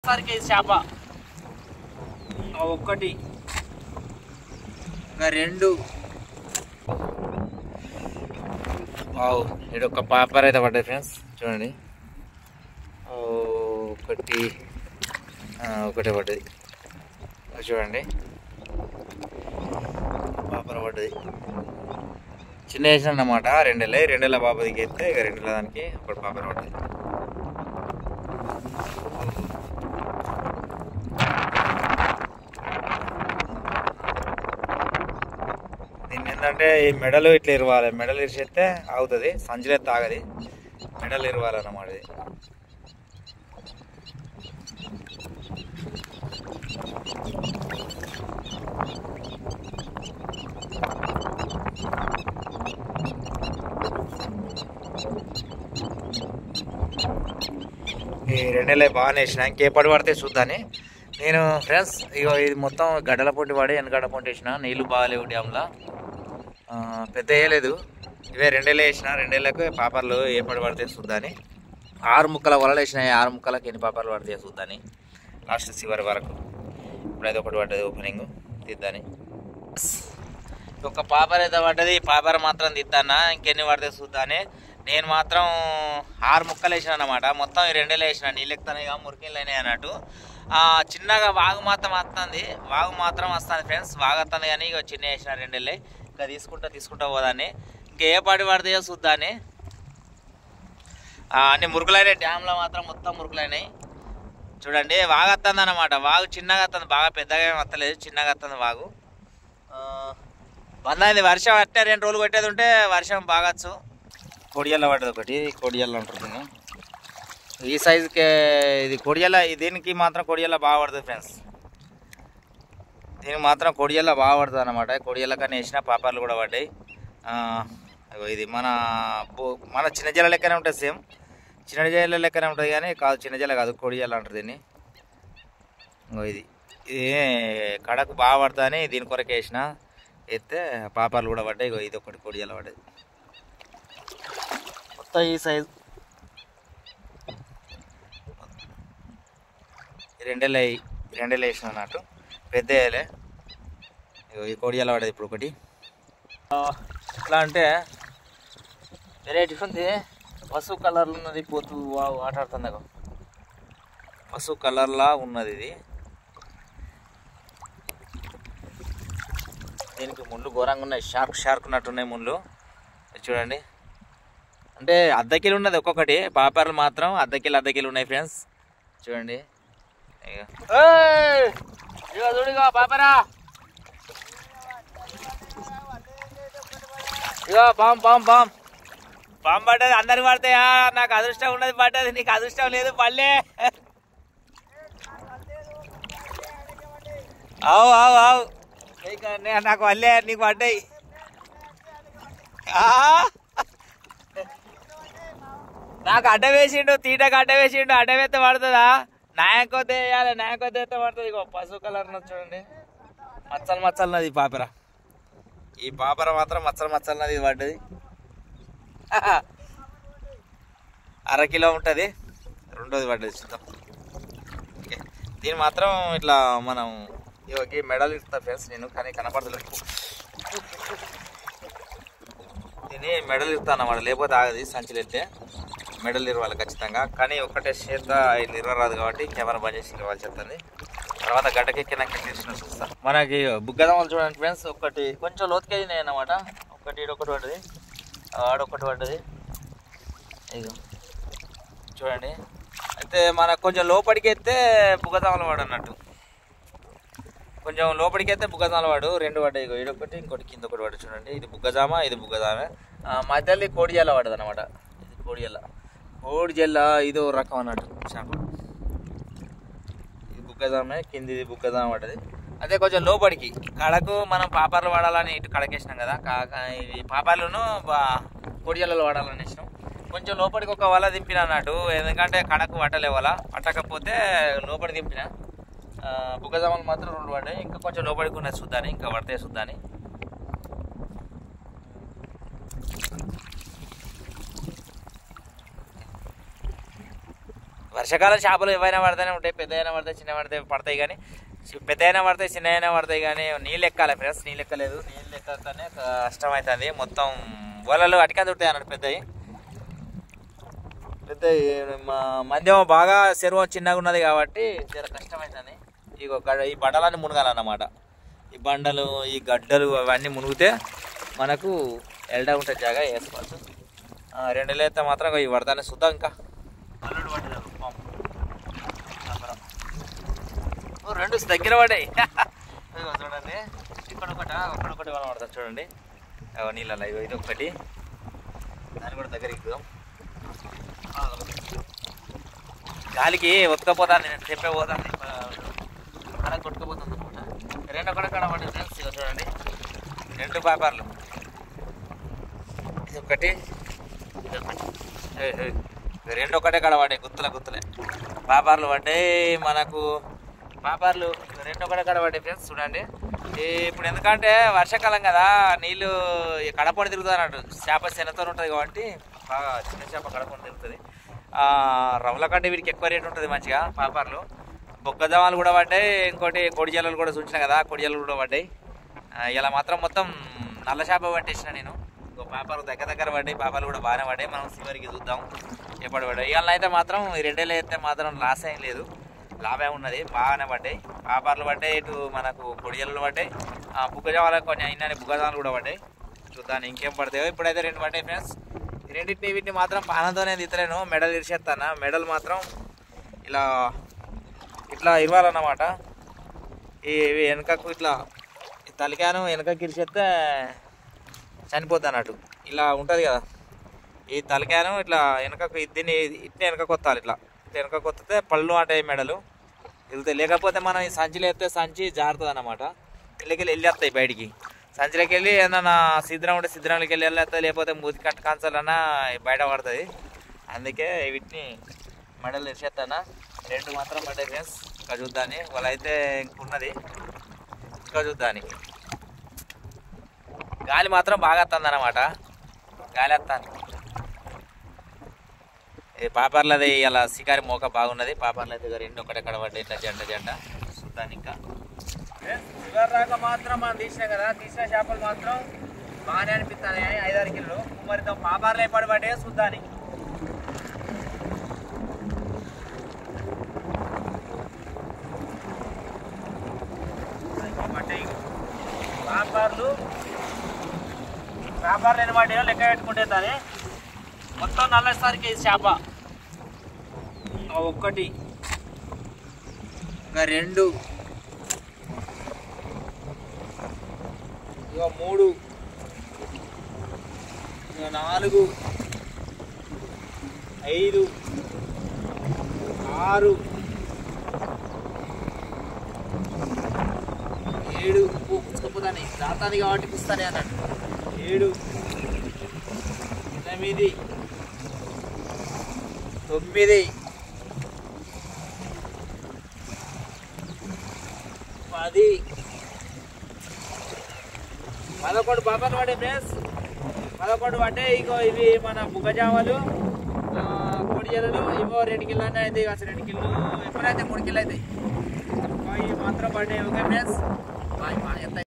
ఒకసారి కేజీ చేప ఇంకా ఒక్కటి ఇంకా రెండు వావ్ ఇది ఒక పాపర్ అయితే పడ్డది ఫ్రెండ్స్ చూడండి ఓ, ఒకటి ఆ, ఒకటే పడ్డది అది చూడండి పాపర పడ్డది చిన్న వేసిన అన్నమాట రెండేళ్ళ రెండేళ్ళ బాబుకి ఎత్తే ఇక రెండేళ్ళ దానికి ఒకటి పాపర పడ్డది దీన్ని ఏంటంటే ఈ మెడలు ఇట్లా ఇరవాలి మెడలు ఇరిచేస్తే ఆగుతుంది సంచులు ఎత్తే ఆగది మెడలు ఇరవాలన్నమాట ఇది ఈ రెండేళ్ళే బాగా వేసిన ఇంకేపటి పడితే చూద్దాని నేను ఫ్రెండ్స్ ఇగో ఇది మొత్తం గడ్డల పొంటి పడి వెనగడ్డ పొంటి వేసిన నీళ్ళు బాగాలేవు డ్యామ్లో ఆ, పెద్ద వేయలేదు ఇవే రెండేళ్ళు వేసిన రెండేళ్ళకు పాపర్లు ఏ పడి పడితే చూద్దాని ఆరు ముక్కల వలలు వేసినాయి ఆరు ముక్కలకి ఎన్ని పాపర్లు పడితే చూద్దాని లాస్ట్ చివరి వరకు ఇప్పుడైతే ఒకటి పడ్డది ఓపెనింగ్ తీద్దాని ఒక పాపర్ అయితే పడ్డది ఈ పాపర్ మాత్రం తీద్దానా ఇంకెన్ని పడితే చూద్దాని నేను మాత్రం ఆరు ముక్కలు వేసిన అనమాట మొత్తం ఈ రెండేళ్ళు వేసిన నీళ్ళు ఎక్కుతాయి మురికిళ్ళు అయినాయి అన్నట్టు ఆ, చిన్నగా వాగు మాత్రం వస్తుంది వాగు మాత్రం వస్తుంది ఫ్రెండ్స్ వాగు వస్తుంది కానీ ఇక చిన్న వేసిన రెండేళ్ళే ఇంకా తీసుకుంటా తీసుకుంటా పోదాన్ని ఇంకా ఏ పాటి పడతాయో చూద్దాని ఆ, అన్ని మురుకులైనాయి డ్యామ్లో మాత్రం మొత్తం మురుకులైనాయి చూడండి వాగు వస్తుంది అనమాట వాగు చిన్నగా వస్తుంది బాగా పెద్దగా ఏం వస్తలేదు చిన్నగా వస్తుంది వాగు ఆ, వందైంది వర్షం అట్టే రెండు రోజులు కొట్టేది ఉంటే వర్షం బాగచ్చు కొడియల్ల పడ్డది ఒకటి కొడియల్ల ఉంటుంది దీన్ని. ఈ సైజుకి ఇది కొడియల్ల దీనికి మాత్రం కొడియల్ల బాగా పడుతుంది ఫ్రెండ్స్ దీనికి మాత్రం కొడియల్ల బాగా పడుతుంది అనమాట కొడియల్ల కానీ వేసిన పాపాలు కూడా పడ్డాయి ఆ, ఇగో ఇది మన బో- మన చిన్న జల లెక్కనే ఉంటుంది సేమ్ చిన్న జల లెక్కనే ఉంటుంది కానీ కాదు చిన్న జల కాదు కొడియల్ల అంటారు దీన్ని ఇంకో ఇది ఇది కడకు బాగా పడుతుందని దీని కొరకు వేసిన ఎత్తే పాపాలు కూడా పడ్డాయి ఇగో ఇది ఒకటి కొడియల్ల పడ్డది మొత్తం ఈ సైజు రెండేళ్ళు అయ్యి రెండేళ్ళు వేసిన అన్నట్టు పెద్ద వేయలే ఇగో ఈ కొడియాల పడేది ఇప్పుడు ఒకటి ఆ, ఎట్లా అంటే వెరైటీ ఉంది పసుపు కలర్లో ఉన్నది పోతూ వావ్ ఆటాడుతుంది అగో. పసుపు కలర్లా ఉన్నది ఇది దీనికి ముళ్ళు ఘోరంగా ఉన్నాయి షార్క్ షార్క్ ఉన్నట్టున్నాయి ముళ్ళు ఇది చూడండి అంటే అద్దెకిలు ఉన్నది ఒక్కొక్కటి పాపాలు మాత్రం అద్దెకిలు అద్దెకిలు ఉన్నాయి ఫ్రెండ్స్ చూడండి ఇగో. ఏయ్! ఇగో చూడు ఇగో పాపరా ఇగో బామ్ బామ్ బామ్ బామ్ పడ్డది అందరికి పడతాయా నాకు అదృష్టం ఉన్నది పడ్డది నీకు అదృష్టం లేదు పల్లె అవు అవు అవు ఇక నే- నాకు వల్లే నీకు పడ్డాయి ఆ? నాకు అడ్డ వేసిండు తీటకు అడ్డ వేసిండు అడ్డ వేస్తే పడుతుందా నాయకొద్దే వేయాలి నాయకొద్దే వేస్తే పడుతుంది ఇగో పసుపు కలర్ ఉన్నది చూడండి మచ్చలు మచ్చలు నది ఈ పాపర ఈ పాపర మాత్రం మచ్చలు మచ్చలు నది ఇది పడ్డది అర కిలో ఉంటుంది రెండోది పడ్డది చూద్దాం ఓకే దీని మాత్రం ఇట్లా మనం ఇవ్వకి మెడల్ ఇస్తా ఫ్రెండ్స్ నేను కానీ కనపడలేదు దీన్ని మెడల్ ఇస్తాను అన్నమాట లేకపోతే ఆగది సంచులు ఎత్తే మెడల్ ఇరవాలి ఖచ్చితంగా కానీ ఒక్కటే చేత ఇది ఇరవరాదు కాబట్టి కెమెరా బంద్ చేసి ఇవ్వాలి చెప్తుంది తర్వాత గడ్డకెక్కినాక తీసిన చూస్తా మనకి బుగ్గదమ్మలు చూడండి ఫ్రెండ్స్ ఒకటి కొంచెం లోతుకెళ్ళినాయి అన్నమాట ఒకటి ఈడ ఒకటి పడ్డది ఆడొకటి పడ్డది ఇదిగో చూడండి అయితే మనకు కొంచెం లోపలికి ఎత్తే బుగ్గదమ్మలు వాడు అన్నట్టు కొంచెం లోపలికి అయితే బుగ్గజామ వాడు రెండు పడ్డాయి ఇగో ఇదొకటి ఇంకోటి కింద ఒకటి వాడు చూడండి ఇది బుగ్గజామ ఇది బుగ్గజామే ఆ, మధ్యలో కోడిజల్ల పడదు అనమాట ఇది కోడిజల్ల కోడిజల్ల ఇదో రకం అన్నట్టు చేప ఇది బుగ్గజామే కింది ఇది బుగ్గజామ పడ్డది అదే కొంచెం లోపలికి కడకు మనం పాపార్లు వాడాలని ఇటు కడకేసినాం కదా కా- కా- ఇవి పాపార్లను కోడిజల్లలో వాడాలని ఇష్టం కొంచెం లోపలికి ఒక వల దింపిన అన్నట్టు ఎందుకంటే కడకు పట్టలే వల పట్టకపోతే లోపలికి దింపిన ఆ, బుగ్గజామలు మాత్రం రెండు పడ్డాయి ఇంకా కొంచెం లోపలికి ఉన్నది చూద్దాని ఇంకా పడితే చూద్దాని వర్షాకాలం చేపలు ఏవైనా పడతానే ఉంటాయి పెద్ద అయినా పడతాయి చిన్న పడతాయి పడతాయి కానీ చి- పెద్ద అయినా పడతాయి చిన్న అయినా పడతాయి కానీ నీళ్ళు ఎక్కాలి ఫ్రెండ్స్ నీళ్ళు ఎక్కలేదు నీళ్ళు ఎక్కనే కష్టం అవుతుంది మొత్తం వలలు అటికా దొరుకుతాయి అన్నట్టు పెద్దవి పెద్ద మధ్యం బాగా చెరువు చిన్నగా ఉన్నది కాబట్టి జర కష్టమవుతుంది ఇగో గడ ఈ బండలన్నీ మునగాలన్నమాట ఈ బండలు ఈ గడ్డలు అవన్నీ మునిగితే మనకు ఎల్డా ఉంటుంది జాగా వేసుకోవచ్చు ఆ, రెండు లేతే మాత్రం ఇవి పడతానే చూద్దాం ఇంకా అల్లుడు పడ్డది అగో, పాపం. అబ్బరా. ఓ, రెండు దగ్గర పడ్డాయి ఇదిగో చూడండి ఇక్కడ ఒకట అక్కడ ఒకటి పడుతుంది చూడండి అగో నీళ్ళ ఇగో ఇది ఒకటి దాన్ని కూడా దగ్గరికి ఎక్కుదాం గాలికి ఒత్తుకపోతాను నేను చెప్పే పోతాను అలా కొట్టుకుపోతుంది అనమాట రెండు ఒకటి కాడ పడి ఫ్రెండ్స్ ఇగో చూడండి రెండు పేపర్లు ఇది ఒకటి ఇది ఒకటి ఏయ్, ఏయ్. ఇవి రెండు ఒకటే కాడ పడ్డాయి గుత్తుల గుత్తులే పేపర్లు పడ్డాయి మనకు పేపర్లు రెండు ఒకటే కాడ పడ్డాయి ఫ్రెండ్స్ చూడండి ఈ ఇప్పుడు ఎందుకంటే వర్షాకాలం కదా నీళ్ళు ఈ కడపడి తిరుగుతుంది అన్నట్టు చేప శనతో ఉంటుంది కాబట్టి బాగా చిన్న చేప కడపడి తిరుగుతుంది ఆ, రవ్వల కంటే వీటికి ఎక్కువ రేట్ ఉంటుంది మంచిగా పాపార్లు బొగ్గజామాలు కూడా పడ్డాయి ఇంకోటి కొడి జల్లలు కూడా చూసిన కదా కొడి జల్లలు కూడా పడ్డాయి ఆ, ఇలా మాత్రం మొత్తం నల్ల చేప పట్టేసిన నేను ఇంకో పాపాలు దగ్గర దగ్గర పడ్డాయి పాపాలు కూడా బాగానే పడ్డాయి మనం చివరికి చూద్దాం ఎప్పుడు పడ్డాయి ఇవాళ అయితే మాత్రం ఈ రెండేళ్ళు అయితే మాత్రం లాస్ ఏం లేదు లాభం ఉన్నది బాగానే పడ్డాయి పాపార్లు పడ్డాయి ఇటు మనకు కొడియలు పడ్డాయి ఆ, బుగ్గజామాలు కొన్ని అయినా బుగ్గజామాలు కూడా పడ్డాయి చూద్దాం ఇంకేం పడతాయో ఇప్పుడైతే రెండు పడ్డాయి ఫ్రెండ్స్ ఈ రెండింటిని వీటిని మాత్రం పానంతోనే తీతలేను మెడల్ ఇరిచేస్తాను మెడల్ మాత్రం ఇలా ఇట్లా ఇరవాలన్నమాట ఈ ఇవి వెనకకు ఇట్లా ఈ తలకాను వెనకకి ఇరిచేస్తే చనిపోద్ది అన్నట్టు ఇలా ఉంటుంది కదా ఈ తలకాను ఇట్లా వెనకకు దీన్ని ఇట్లా వెనక కొత్తాలి ఇట్లా ఇట్లా వెనక కొత్తితే పళ్ళు అంటాయి మెడలు వెళ్తాయి లేకపోతే మనం ఈ సంచిలో ఎత్తే సంచి జారుతుంది అన్నమాట ఇళ్ళకెళ్ళి వెళ్ళేస్తాయి బయటికి సంచిలోకి వెళ్ళి ఏదన్నా సిద్ధం ఉంటే సిద్ధంలోకి వెళ్ళి వెళ్ళేస్తాయి లేకపోతే మూతి కట్ట కాంచాలన్నా బయట పడుతుంది అందుకే వీటిని మెడలు తెచ్చేస్తానా రెండు మాత్రం పడ్డాయి ఫ్రెండ్స్ ఇంకా చూద్దాని వాళ్ళు అయితే ఇంకున్నది ఇంకా చూద్దానికి గాలి మాత్రం బాగా వస్తుంది అనమాట గాలి వస్తాను ఇది పాపర్లది ఇలా శికారి మోక బాగున్నది పాపర్లు అయితే రెండు ఒకటి ఎక్కడ పడ్డాయి ఇట్లా జంట జంట చూద్దాను ఇంకా చివరి రాక మాత్రం మనం తీసినాం కదా తీసిన చేపలు మాత్రం బాగానే అనిపిస్తాయి ఐదారు కిలో మరితో పాపార్లు ఎప్పుడు పడ్డాయో చూద్దాని పడ్డాయి పాపార్లు వ్యాపారాలు ఎన్ని పడ్డాయో లెక్క పెట్టుకుంటే దాని మొత్తం నల్లసరికి ఇది చేప ఇంకా ఒక్కటి ఇంకా రెండు ఇక మూడు ఇక నాలుగు ఐదు ఆరు ఏడు పుచ్చుకపోతాను దాతాది కాబట్టి పుస్తానే అన్నట్టు ఏడు ఎనిమిది తొమ్మిది పది పదకొండు పాపలు పడే ఫ్రెండ్స్ పదకొండు పడ్డే ఇగో ఇవి మన బుగ్గజామలు ఆ, కొడియలు ఇవో రెండు కిలో అయితే అసలు రెండు కిలో ఎప్పుడైతే మూడు కిలో అవుతాయి ఇవి మాత్రం పడ్డాయి ఓకే ఫ్రెండ్స్ బాయ్ బాయ్ ఎంత